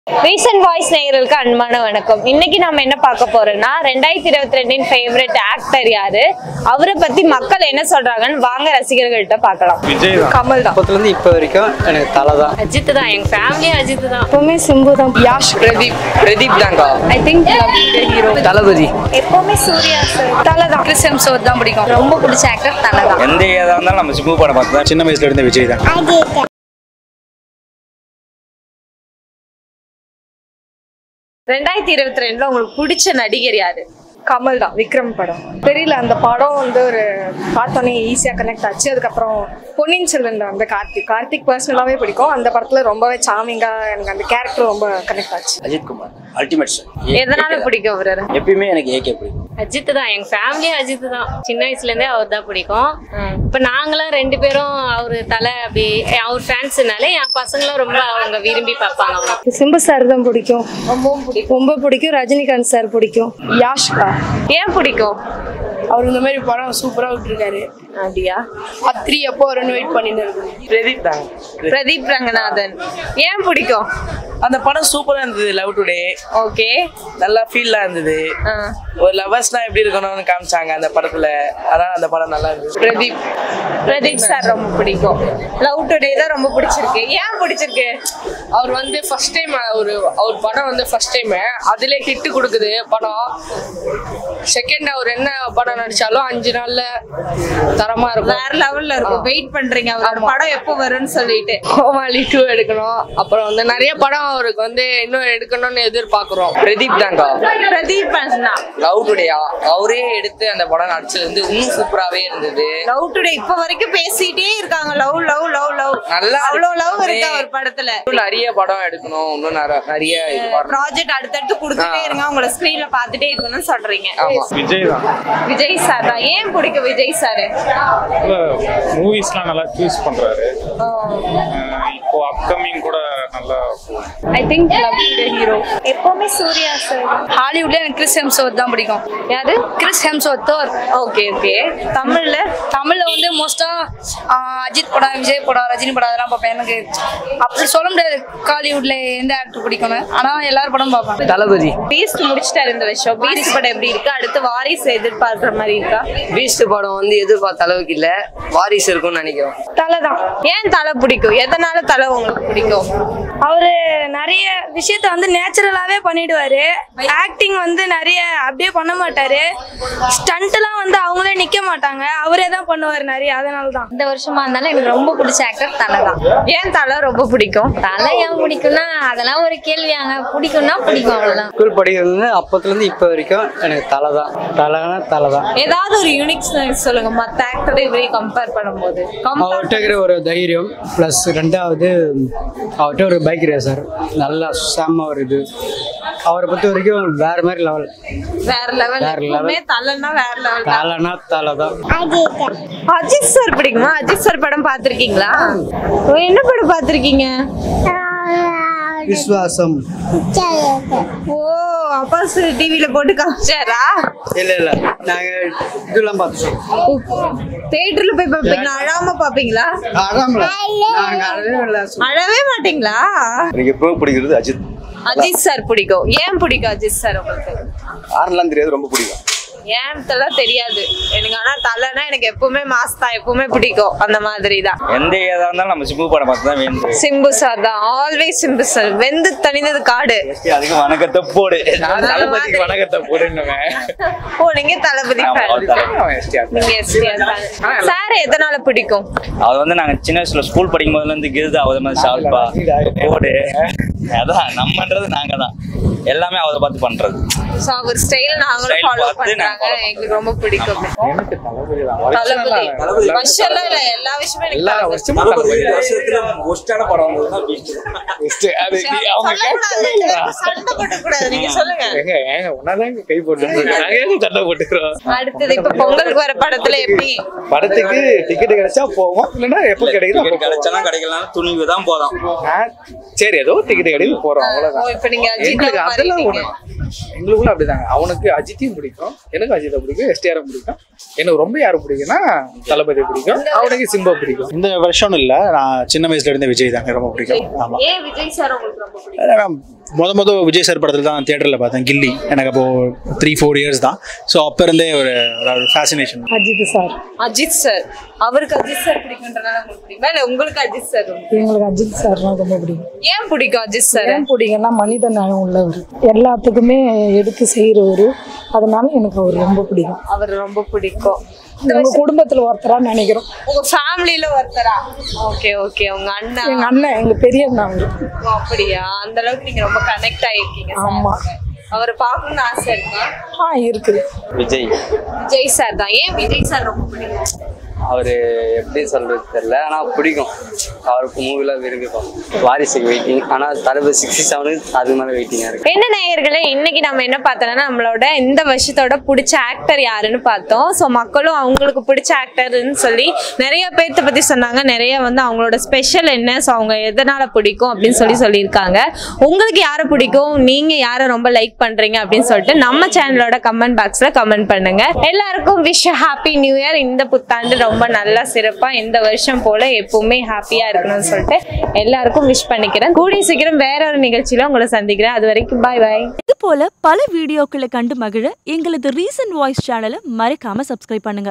Recent voice நேயர்களுக்கு அன்பான வணக்கம் இன்னைக்கு நம்ம என்ன பார்க்க போறோம்னா ரெண்டாயிரத்தி இருபத்தி ரெண்டின் ஃபேவரட் ஆக்டர் யாரு அவரை பத்தி மக்கள் என்ன சொல்றாங்கன்னு வாங்க ரசிகர்கள்ட்ட பார்க்கலாம் விஜய் தான் கமல் தான் அப்பத்துலேருந்து இப்போ வரைக்கும் எனக்கு தலை தான் அஜித் தான் எங்க ஃபேமிலியும் அஜித் தான் எப்பவுமே சிம்பு தான் யாஷ் பிரதீப் பிரதீப் தான்க்கா ஐ திங்க் ஹீரோ தளபதி எப்பவுமே சூர்யா சார் தலை தான் கிறிஸ் ஹெம்ஸ்வர்த் தான் பிடிக்கும் ரொம்ப பிடிச்ச ஆக்டர் தலை தான் எந்த ஏதா இருந்தாலும் நம்ம சிம்பு படம் பார்த்து தான் சின்ன வயசுல இருந்த விஜய் தான் ரெண்டாயிரத்தி இருபத்தி ரெண்டுல உங்களுக்கு பிடிச்ச நடிகர் யாரு கமல் தான் விக்ரம் படம் தெரியல அந்த படம் வந்து ஒரு பார்த்தோன்னே ஈஸியாக கனெக்ட் ஆச்சு அதுக்கப்புறம் பொன்னியின் செல்வன் வந்து கார்த்திக் கார்த்திக் பர்சனலாகவே பிடிக்கும் அந்த படத்தில் ரொம்பவே சாமிங்காக எனக்கு அந்த கேரக்டர் ரொம்ப கனெக்ட் ஆச்சு அஜித் குமார் அல்டிமேட் எதனால பிடிக்கும் அவரு எப்பயுமே எனக்கு ஏகே பிடிக்கும் அஜித் தான் எங்க ஃபேமிலியும் அஜித் தான் சின்ன வயசுல இருந்தே அவர் தான் பிடிக்கும் இப்ப நாங்களும் ரெண்டு பேரும் அவரு தலை அப்படி அவர் ஃபேன்ஸ்னால என் பசங்களும் ரொம்ப அவங்க விரும்பி பார்ப்பாங்க அவங்க சிம்பு சார் தான் பிடிக்கும் ரொம்பவும் பிடிக்கும் ரொம்ப பிடிக்கும் ரஜினிகாந்த் சார் பிடிக்கும் யாஷ்கா ஏன் பிடிக்கும் அவர் இந்த மாதிரி படம் சூப்பரா விட்டுருக்காரு அப்படியா அத்ரி எப்போ வரும்னு வெயிட் பண்ணிட்டு இருக்கோம் பிரதீப் தான் பிரதீப் ரங்கநாதன் ஏன் பிடிக்கும் அந்த படம் சூப்பரா இருந்தது லவ் டுடே ஓகே நல்லா ஃபீல்லா இருந்தது ஒரு லவர்ஸ்னா எப்படி இருக்கணும்னு காமிச்சாங்க அந்த படத்துல அதனால அந்த படம் நல்லா இருந்தது பிரதீப் பிரதீப் சார் ரொம்ப பிடிக்கும் லவ் டுடே தான் ரொம்ப பிடிச்சிருக்கு ஏன் பிடிச்சிருக்கு அவர் வந்து ஃபர்ஸ்ட் டைம் ஒரு அவர் படம் வந்து ஃபர்ஸ்ட் டைம் அதுல ஹிட் கொடுக்குது படம் செகண்ட் அவர் என்ன படம் நடிச்சாலும் அஞ்சு நாள்ல தரமா இருக்கும் வேற லெவல்ல இருக்கும் வெயிட் பண்றீங்க அவரோட படம் எப்போ வரும்னு சொல்லிட்டு கோமாளி டூ எடுக்கணும் அப்புறம் வந்து நிறைய படம் அவருக்கு வந்து இன்னும் எடுக்கணும்னு எதிர்பார்க்கிறோம் பிரதீப் தான்க்கா பிரதீப் அண்ணா லவ் டுடேயா அவரே எடுத்து அந்த படம் நடிச்சது வந்து இன்னும் சூப்பராகவே இருந்தது லவ் டுடே இப்ப வரைக்கும் பேசிட்டே இருக்காங்க லவ் லவ் லவ் லவ் நல்லா அவ்வளவு லவ் இருக்கு. இருக்கு அவர் படத்துல இன்னும் நிறைய படம் எடுக்கணும் இன்னும் நிறைய- நிறைய இது வரணும். ப்ராஜெக்ட் அடுத்தடுத்து கொடுத்துட்டே ஆ. இருங்க உங்களை ஸ்கிரீன்ல பாத்துட்டே இருக்கணும்னு சொல்றீங்க ஆமா விஜய் தான் விஜய் சார் தான் ஏன் பிடிக்கும் விஜய் சார் மூவிஸ்லாம் நல்லா சூஸ் பண்றாரு அஹ் இப்போ அப்கமிங் கூட நல்லா போகும் ஐ திங்க் ஹீரோ எப்பவுமே சூர்யா சார் ஹாலிவுட்ல எனக்கு கிறிஸ் ஹெம்ஸ்வர்த் தான் பிடிக்கும் யாரு Chris Hemsworth Thor okay okay தமிழ்ல தமிழ்ல வந்து மோஸ்டா அஜித் படம் விஜய் படம் ரஜினி படம் அதெல்லாம் பார்ப்பேன் எனக்கு அப்படி சொல்ல முடியாது காலிவுட்ல எந்த ஆக்டர் பிடிக்கும்னு ஆனா எல்லாரும் படம் பார்ப்பேன் தளபதி பீஸ்ட் முடிச்சிட்டாரு இந்த வருஷம் பீஸ்ட் படம் எப்படி இருக்கு அடுத்து வாரிசு எதிர்பார்க்கிற மாதிரி இருக்கா பீஸ்ட் படம் வந்து எதிர்பார்த்த அளவுக்கு இல்ல வாரிசு இருக்கும்னு நினைக்கிறோம் தலை தான் ஏன் தலை பிடிக்கும் எதனால தலை உங்களுக்கு பிடிக்கும் அவரு நிறைய விஷயத்த வந்து நேச்சுரலாவே பண்ணிடுவாரு ஆக்டிங் வந்து நிறைய அப்படியே பண்ண மாட்டாரு ஸ்டண்ட் எல்லாம் வந்து அவங்களே நிக்க மாட்டாங்க அவரே தான் பண்ணுவாரு நிறைய அதனால தான் இந்த வருஷமா இருந்தாலும் எனக்கு ரொம்ப பிடிச்ச ஆக்டர் தலை தான் ஏன் தலை ரொம்ப பிடிக்கும் தலை ஏன் பிடிக்கும்னா அதெல்லாம் ஒரு கேள்வியாங்க பிடிக்கும்னா பிடிக்கும் அவ்வளவுதான் ஸ்கூல் படிக்கிறது அப்பத்துலேருந்து இப்போ வரைக்கும் எனக்கு தலை தான் தலைனா தலை தான் ஏதாவது ஒரு யூனிக் சொல்லுங்க மத்த ஆக்டரை இப்படி கம்பேர் பண்ணும்போது அவர்கிட்ட இருக்கிற ஒரு தைரியம் ப்ளஸ் ரெண்டாவது அவர்கிட்ட ஒரு பைக் ரேசர் நல்லா செம்ம ஒரு இது அவரை பொறுத்த வரைக்கும் வேற மாதிரி லெவல் வேற லெவல் வேற level. எப்பவுமே தலைன்னா வேற லெவல் தலைனா தலை தான் அஜித் சார் பிடிக்குமா அஜித் சார் படம் பாத்திருக்கீங்களா என்ன படம் பாத்திருக்கீங்க விஸ்வாசம் ஓ அப்பா டிவில போட்டு காமிச்சாரா இல்லை இல்லை நாங்கள் இதெல்லாம் பார்த்தோம் தியேட்டர்ல போய் பாப்பீங்களா அழாம பாப்பீங்களா அதாம்ல நாங்கள் அழவே இல்லை அழவே மாட்டீங்களா எனக்கு எப்பவும் பிடிக்கிறது அஜித் அஜித் சார் பிடிக்கும் ஏன் பிடிக்கும் அஜித் சார் உங்களுக்கு யாரெல்லாம் தெரியாது ரொம்ப பிடிக்கும் ஏன் இதெல்லாம் தெரியாது எனக்கு ஆனா தலைனா எனக்கு எப்பவுமே மாஸ் தான் எப்பவுமே பிடிக்கும் அந்த மாதிரி தான் எந்த ஏதா இருந்தாலும் நம்ம சிம்பு படம் பார்த்து தான் வேணும் சிம்பு சார் தான் ஆல்வேஸ் சிம்பு சார் வெந்து தணிந்தது காடு அதுக்கு வணக்கத்தை போடு நான் அந்த தளபதிக்கு மாதிரி. வணக்கத்தை போடுன்னுவேன் ஓ நீங்க தளபதி ஆமா, அவர் fan. தளபதி, அவன் STR fan. நீங்க எஸ்டிஆர் சார் எதனால பிடிக்கும் அவர் வந்து நாங்க சின்ன வயசுல ஸ்கூல் படிக்கும் போதுல இருந்து கிருது அவர் மாதிரி ஷால்பா போடு அதான் நம்மன்றது நாங்க தான் எல்லாமே அவரை பார்த்து பண்றது சோ அவர் ஸ்டைல் நாங்களும் Style ஃபாலோ பார்த்து நாங்க பண்றாங்க follow எங்களுக்கு ரொம்ப பிடிக்கும் எனக்கு தளபதி தான் தளபதி வருஷம்லாம் இல்ல எல்லா விஷயமும் எனக்கு எல்லா தளபதி. வருஷமும் தளபதி வருஷத்துல ஒஸ்டான படம் வந்ததுன்னா பீஸ்ட் அது நீ- அவங்க சொல்லக்கூடாது. சண்டை போடக்கூடாது நீங்க சொல்லுங்க ஏங்க ஏங்க ஒன்னாதாங்க கை போட்டு நாங்க ஏங்க சண்டை போட்டுக்கிறோம் அடுத்தது இப்ப பொங்கலுக்கு வர படத்துல எப்படி படத்துக்கு டிக்கெட் கிடைச்சா போவோம் இல்லைன்னா எப்போ கிடைக்குது கிடைச்சாலும் கிடைக்கலாம் துணிவு தான் போதும் சரி ஏதோ டிக்கெட் கிடைக்குது போறோம் ஓ, அவ்வளவுதான் இப்ப நீங்க அஜித் எங்களுக்கு அதெல்லாம் மாறிட்டீங்க ஒண்ணு எங்களுக்குள்ள அப்படிதாங்க அவனுக்கு அஜித்தையும் பிடிக்கும் எனக்கு அஜித்தை பிடிக்கும் எஸ்டிஆரும் பிடிக்கும் எனக்கு ரொம்ப யாரு பிடிக்கும்னா தளபதி பிடிக்கும் அவனுக்கு சிம்பா பிடிக்கும் இந்த வருஷம்னு இல்லை நான் சின்ன வயசுல இருந்தே விஜய் தாங்க ரொம்ப பிடிக்கும் ஆமாம் ஏன் விஜய் சார் உங்களுக்கு ரொம்ப பிடிக்கும் நான் முத முத விஜய் சார் படத்தில் தான் தியேட்டரில் பார்த்தேன் கில்லி எனக்கு அப்போ த்ரீ ஃபோர் இயர்ஸ் தான் ஸோ அப்போ இருந்தே ஒரு fascination Ajith sir Ajith sir அவருக்கு அஜித் சார் பிடிக்கும்ன்றனால உங்களுக்கு பிடிக்குமா இல்ல உங்களுக்கு அஜித் சார் ரொம்ப பிடிக்குமா? எங்களுக்கு அஜித் சார்னா ரொம்ப பிடிக்கும் ஏன் பிடிக்கும் அஜித் சார் ஏன் பிடிக்கும்னா மனித நயம் உள்ளவர் எல்லாத்துக்குமே எடுத்து செய்கிறவர் அதனால எனக்கு அவர் ரொம்ப பிடிக்கும் அவர் ரொம்ப பிடிக்கும் எங்க குடும்பத்துல ஒருத்தரா நினைக்கிறோம் உங்க ஃபேமிலில ஒருத்தரா ஓகே ஓகே உங்க அண்ணா எங்க அண்ணன் எங்க பெரிய அண்ணா அவரு ஓ, அப்படியா அந்த அளவுக்கு நீங்க ரொம்ப கனெக்ட் ஆயிருக்கீங்க sir ஆமா. கூட. அவரை பார்க்கணும்னு ஆசை இருக்கா ஆ இருக்குது விஜய் விஜய் சார் தான் ஏன் விஜய் சார் ரொம்ப பிடிக்கும் அவரு எப்படி சொல்றது தெரியல ஆனா பிடிக்கும் அவருக்கு மூவிலாம் விரும்பி பார்ப்போம் வாரிசுக்கு வெயிட்டிங் ஆனா தளபதி சிக்ஸ்டி செவனுக்கு அது மேல வெயிட்டிங்கா இருக்கு என்ன நேயர்களே இன்னைக்கு நம்ம என்ன பார்த்தோம்னா நம்மளோட இந்த வருஷத்தோட பிடிச்ச ஆக்டர் யாருன்னு பார்த்தோம் ஸோ மக்களும் அவங்களுக்கு பிடிச்ச ஆக்டர்னு சொல்லி நிறைய பேர்த்த பத்தி சொன்னாங்க நிறைய வந்து அவங்களோட ஸ்பெஷல் என்ன ஸோ அவங்க எதனால பிடிக்கும் அப்படின்னு சொல்லி சொல்லியிருக்காங்க உங்களுக்கு யாரை பிடிக்கும் நீங்க யாரை ரொம்ப லைக் பண்றீங்க அப்படின்னு சொல்லிட்டு நம்ம சேனலோட கமெண்ட் பாக்ஸ்ல கமெண்ட் பண்ணுங்க எல்லாருக்கும் விஷ் ஹாப்பி நியூ இயர் இந்த புத்தாண்டு ரொம்ப நல்லா சிறப்பா இந்த வருஷம் போல எப்பவுமே ஹாப்பியா இருக்கணும்னு சொல்லிட்டு எல்லாருக்கும் விஷ் பண்ணிக்கிறேன் கூடிய சீக்கிரம் வேற ஒரு நிகழ்ச்சியில உங்களை சந்திக்கிறேன் அது வரைக்கும் பாய் பாய் இது போல பல வீடியோக்களை கண்டு மகிழ எங்களது ரீசன்ட் வாய்ஸ் சேனலை மறக்காம சப்ஸ்கிரைப் பண்ணுங்க